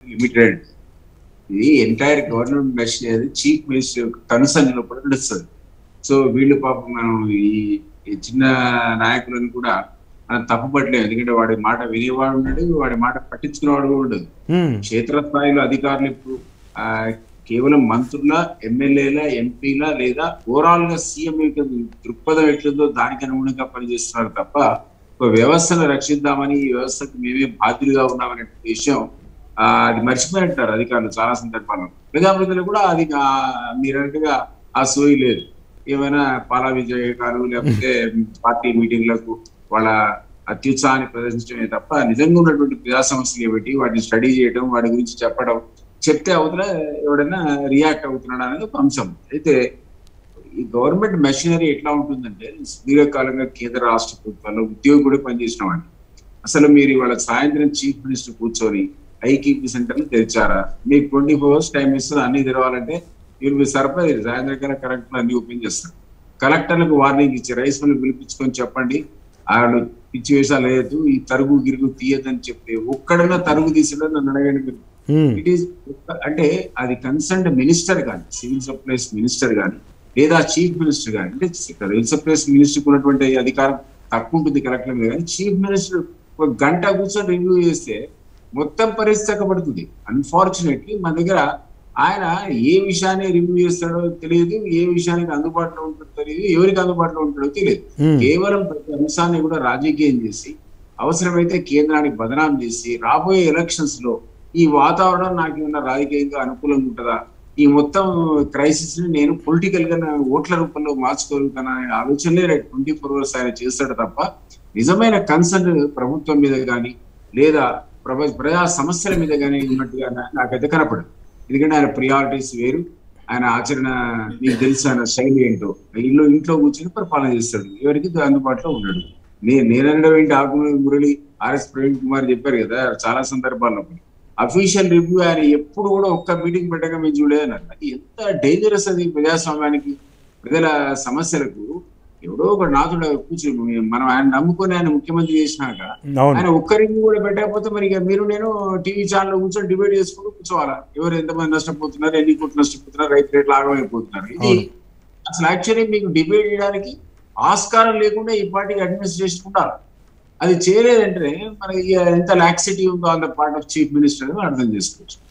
Limited ఇది entire government machine అనేది chief minister concern కూడా నడుస్తుంది సో వీళ్ళు పాపం మనం ఈ ఈ చిన్న నాయకులను కూడా మనం తప్పుపట్టలేము ఎందుకంటే వాడి మాట వినేవాడు ఉన్నాడు వాడి మాట పట్టించుకునేవాడు కూడా ఉండదు ఉమ్, క్షేత్రస్థాయిలో అధికారులు ఇప్పుడు ఆ, కేవలం మంత్రుల ఎమ్మెల్యేల ఎంపీల లేదా ఓవరాల్ గా సీఎం యొక్క దృక్పథం ఎట్లుందో దానికి అనుగుణంగా పనిచేస్తున్నారు తప్ప ఒక వ్యవస్థను రక్షిద్దామని ఈ వ్యవస్థకు మేమే బాధ్యులుగా ఉన్నామనే విషయం ఆ, అది మర్చిపోయినట్టారు అధికారులు చాలా సందర్భాల్లో ప్రజాప్రతినిధులు కూడా అది ఆ, మీరు అన్నట్టుగా ఆ సోయి లేదు ఏమైనా పాలా విజయకాలు లేకపోతే పార్టీ మీటింగ్లకు వాళ్ళ అత్యుత్సాహాన్ని ప్రదర్శించడమే తప్ప నిజంగా ఉన్నటువంటి ప్రజా సమస్యలు ఏమిటి వాటిని స్టడీ చేయడం వాటి గురించి చెప్పడం చెప్తే అవతల ఎవడైనా రియాక్ట్ అవుతున్నాడు అనేది ఒక అంశం అయితే ఈ గవర్నమెంట్ మెషినరీ ఎట్లా ఉంటుందంటే దీర్ఘకాలంగా కేంద్ర రాష్ట్ర ప్రభుత్వాల్లో ఉద్యోగుడు పనిచేసిన వాడిని అసలు మీరు ఇవాళ సాయంత్రం చీఫ్ మినిస్టర్ కూర్చొని ఐకీపీ సెంటర్లు తెరిచారా మీకు ట్వంటీ ఫోర్ అవర్స్ టైం ఇస్తుంది అన్ని తెరవాలంటే మీరు మీ సర్ప్రైజ్ సాయంత్రం కల్లా కరెక్ట్ అన్ని ఓపెన్ చేస్తారు కలెక్టర్లకు వార్నింగ్ ఇచ్చి రైస్ మిల్ పిలిపించుకొని చెప్పండి వాళ్ళు పిచ్చి వేషాలు లేదు ఈ తరుగు గిరుగు తీయదని చెప్తే ఒక్కడన్నా తరుగు తీసినా నన్ను అడగండి మీరు ఉమ్, ఇట్ ఈస్ అంటే అది కన్సర్న్ మినిస్టర్ కానీ సివిల్ సప్లైస్ మినిస్టర్ కానీ లేదా చీఫ్ మినిస్టర్ కానీ అంటే సివిల్ సప్లైస్ మినిస్టర్ ఉన్నటువంటి అధికారం తక్కువ ఉంటుంది కలెక్టర్ మీద కానీ చీఫ్ మినిస్టర్ ఒక గంట కూర్చొని రివ్యూ చేస్తే మొత్తం పరిస్థితి చక్కబడుతుంది అన్ఫార్చునేట్లీ మన దగ్గర ఆయన ఏ విషయాన్ని రివ్యూ చేస్తాడో తెలియదు ఏ విషయానికి అందుబాటులో ఉంటుందో తెలియదు ఎవరికి అందుబాటులో ఉంటుందో తెలియదు ఉమ్, కేవలం ప్రతి అంశాన్ని కూడా రాజకీయం చేసి అవసరమైతే కేంద్రానికి బదనాం చేసి రాబోయే ఎలక్షన్స్ లో ఈ వాతావరణం నాకు ఏమన్నా రాజకీయంగా అనుకూలంగా ఉంటుందా ఈ మొత్తం క్రైసిస్ ని నేను పొలిటికల్ గా నా ఓట్ల రూపంలో మార్చుకోగలుగుతానా అనే ఆలోచనలే ట్వంటీ ఫోర్ అవర్స్ ఆయన చేస్తాడు తప్ప నిజమైన కన్సర్న్ ప్రభుత్వం మీద కానీ లేదా ప్రభ ప్రజా సమస్యల మీద కానీ ఉన్నట్టుగా నా- నాకైతే కనపడదు ఎందుకంటే ఆయన ప్రియారిటీస్ వేరు ఆయన ఆచరణ మీకు తెలుసు ఆయన శైలి ఏంటో ఇల్లు ఇంట్లో కూర్చొని పరిపాలన చేస్తాడు ఎవరికి అందుబాటులో ఉన్నాడు నేను నేనడం ఏంటి ఆకుమూరి మురళి ఆర్ఎస్ ప్రవీణ్ కుమార్ చెప్పారు కదా చాలా సందర్భాల్లో అఫీషియల్ రివ్యూ ఆయన ఎప్పుడు కూడా ఒక్క మీటింగ్ పెట్టగా మేము చూడలేదన్నారు అది ఎంత డేంజరస్ అది ప్రజాస్వామ్యానికి ప్రజల సమస్యలకు ఎవడో ఒక నాథుడు కూర్చొని మనం ఆయన నమ్ముకొని ఆయన ముఖ్యమంత్రి చేసినాక అవును ఆయన ఒక్కరికి కూడా పెట్టకపోతే మరి ఇక మీరు నేను టీవీ ఛానల్ కూర్చొని డిబేట్ చేసుకుంటూ కూర్చోవాలా ఎవరు ఎంతమంది నష్టపోతున్నారు ఎన్ని కోట్లు నష్టపోతున్నారు రైతు రేట్లు ఆగమైపోతున్నారు ఇది అవును. అసలు యాక్చువల్లీ మీకు డిబేట్ చేయడానికి ఆస్కారం లేకుండా ఈ పార్టీకి అడ్మినిస్ట్రేషన్ ఉండాలి అది చేయలేదంటే మనకి ఎంత లాక్సిటీ ఉందో on the part of chief minister అని అర్థం చేసుకోవచ్చు